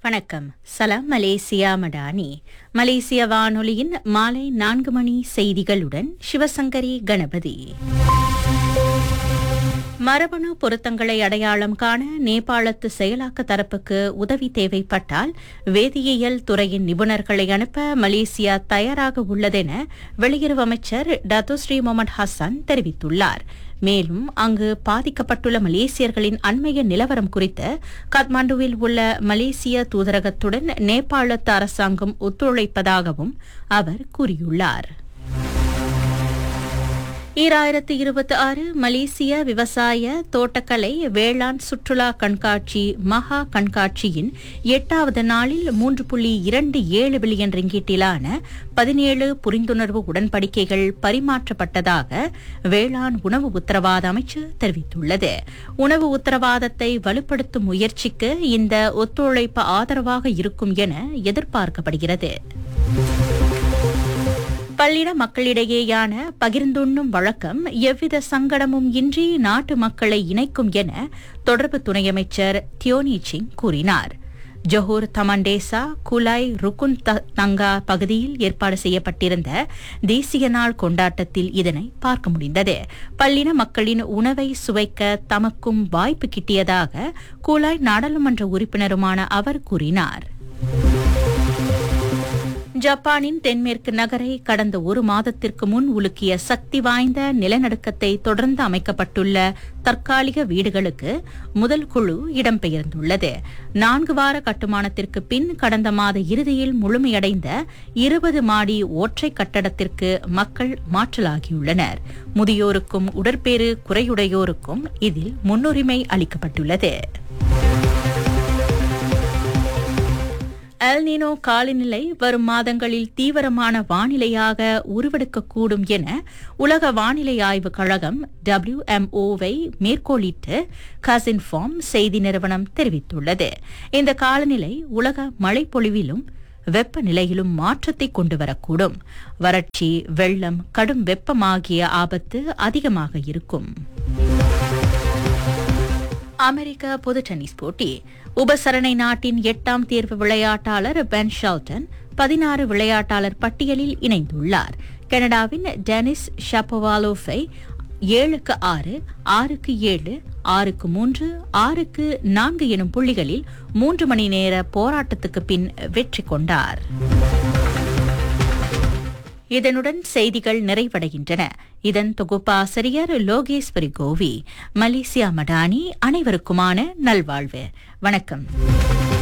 வணக்கம் சலாம் மலேசியா மடானி மலேசிய வானொலியின் மாலை நான்கு மணி செய்திகளுடன் சிவசங்கரி கணபதி மரபணு பொருத்தங்களை அடையாளம் காண நேபாளத்து செயலாக்க தரப்புக்கு உதவி தேவைப்பட்டால் வேதியியல் துறையின் நிபுணர்களை அனுப்ப மலேசியா தயாராக உள்ளதென வெளியுறவு அமைச்சர் டத்துஸ்ரீ முகமது ஹசன் தெரிவித்துள்ளார் மேலும் அங்கு பாதிக்கப்பட்டுள்ள மலேசியர்களின் அண்மைய நிலவரம் குறித்து காத்மாண்டுவில் உள்ள மலேசிய தூதரகத்துடன் நேபாளத்து அரசாங்கம் ஒத்துழைப்பதாகவும் அவர் கூறியுள்ளார் ஈராயிரத்து இருபத்தி ஆறு மலேசிய விவசாய தோட்டக்கலை வேளாண் சுற்றுலா கண்காட்சி மகா கண்காட்சியின் எட்டாவது நாளில் மூன்று புள்ளி இரண்டு ஏழு பில்லியன் ரிங்கீட்டிலான பதினேழு புரிந்துணர்வு உடன்படிக்கைகள் பரிமாற்றப்பட்டதாக வேளாண் உணவு உத்தரவாத அமைச்சு தெரிவித்துள்ளது உணவு உத்தரவாதத்தை வலுப்படுத்தும் முயற்சிக்கு இந்த ஒத்துழைப்பு ஆதரவாக இருக்கும் என எதிர்பார்க்கப்படுகிறது பல்லின மக்களிடையேயான பகிர்ந்துண்ணும் வழக்கம் எவ்வித சங்கடமும் இன்றி நாட்டு மக்களை இணைக்கும் என தொடர்பு துணை அமைச்சர் தியோனி சிங் கூறினார் ஜொஹூர் தமண்டேசா குலாய் ருக்குன் தங்கா பகுதியில் ஏற்பாடு செய்யப்பட்டிருந்த தேசிய நாள் கொண்டாட்டத்தில் இதனை பார்க்க முடிந்தது பல்லின மக்களின் உணவை சுவைக்க தமக்கும் வாய்ப்பு கிட்டியதாக குலாய் நாடாளுமன்ற உறுப்பினருமான அவர் கூறினார் ஜப்பானின் தென்மேற்கு நகரை கடந்த ஒரு மாதத்திற்கு முன் உலுக்கிய சக்தி வாய்ந்த நிலநடுக்கத்தை தொடர்ந்து அமைக்கப்பட்டுள்ள தற்காலிக வீடுகளுக்கு முதல் குழு இடம்பெயர்ந்துள்ளது நான்கு வார கட்டுமானத்திற்கு பின் கடந்த மாத இறுதியில் முழுமையடைந்த இருபது மாடி ஒற்றை கட்டடத்திற்கு மக்கள் மாற்றலாகியுள்ளனர் முதியோருக்கும் உடற்பேறு குறையுடையோருக்கும் இதில் முன்னுரிமை அளிக்கப்பட்டுள்ளது எல்னினோ காலநிலை வரும் மாதங்களில் தீவிரமான வானிலையாக உருவெடுக்கக்கூடும் என உலக வானிலை ஆய்வுக் கழகம் டபிள்யூஎம்ஓவை மேற்கோளிட்டு கசின்ஃபார்ம் செய்தி நிறுவனம் தெரிவித்துள்ளது இந்த காலநிலை உலக மழைப்பொழிவிலும் வெப்பநிலையிலும் மாற்றத்தை கொண்டு வரக்கூடும் வறட்சி வெள்ளம் கடும் வெப்பமாகிய ஆபத்து அதிகமாக இருக்கும் அமெரிக்க பொது டென்னிஸ் போட்டி உபசரணை நாட்டின் எட்டாம் தேர்வு விளையாட்டாளர் பென் ஷால்டன் பதினாறு விளையாட்டாளர் பட்டியலில் இணைந்துள்ளார் கனடாவின் டெனிஸ் ஷப்போவாலோஃபை ஏழுக்கு ஆறு ஆறுக்கு ஏழு ஆறுக்கு மூன்று ஆறுக்கு நான்கு எனும் புள்ளிகளில் மூன்று மணி நேர போராட்டத்துக்கு பின் வெற்றி கொண்டார் இதனுடன் செய்திகள் நிறைவடைகின்றன இதன் தொகுப்பாசிரியர் லோகேஸ்வரி கோவி மலேசியா மடானி அனைவருக்குமான நல்வாழ்வு வணக்கம்